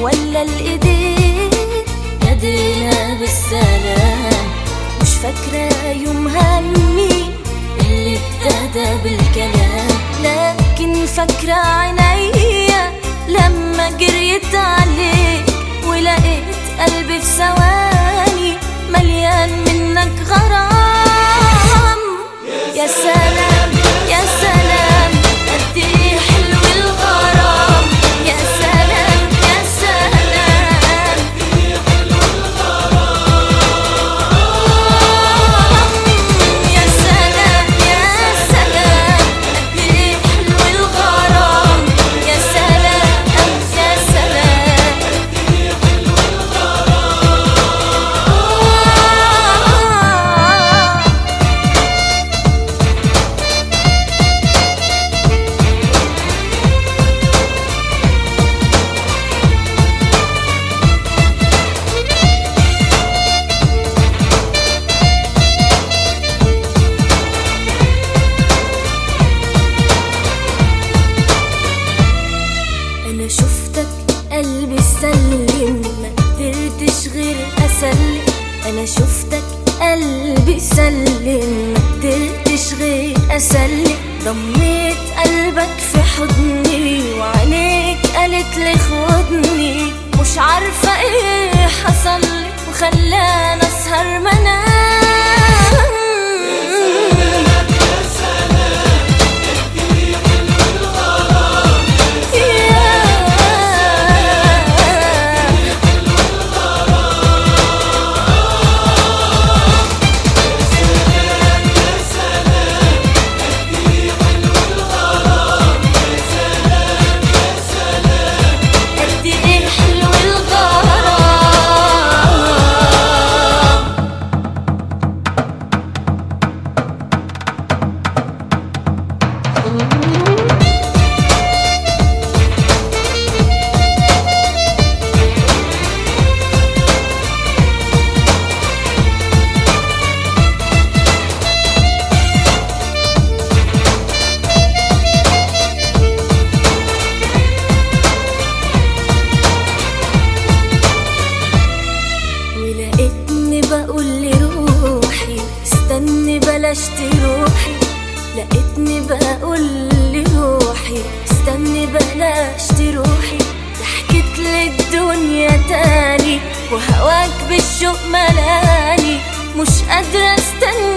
ولا الايدين نادينا بالسلام مش فاكرة يومها مين اللي ابتدى بالكلام لكن فاكرة عينيا لما جريت عليك ولقيت قلبي في ثواني مليان منك غرام يا سلام يا سلام قد ايه حلو الغرام يا سلام يا سلام يا سلام يا سلام قد ايه حلو الغرام يا سلام يا سلام انا شفتك قلبي سلم ما قدرتش غير اسلم انا شفتك قلبي سلم ما قدرتش غير اسلم ضميت قلبك في حضني وعينيك قالت لي خدني مش عارفه ايه حصل لي وخلاني اسهر منام يا قد ايه حلو الغرام ولقيتني بقول لروحي استني بلاش تروحي لقيتني بقول لروحي استني بلاش تروحي ضحكت للدنيا تاني وهواك بالشوق ملاني مش قادرة استنى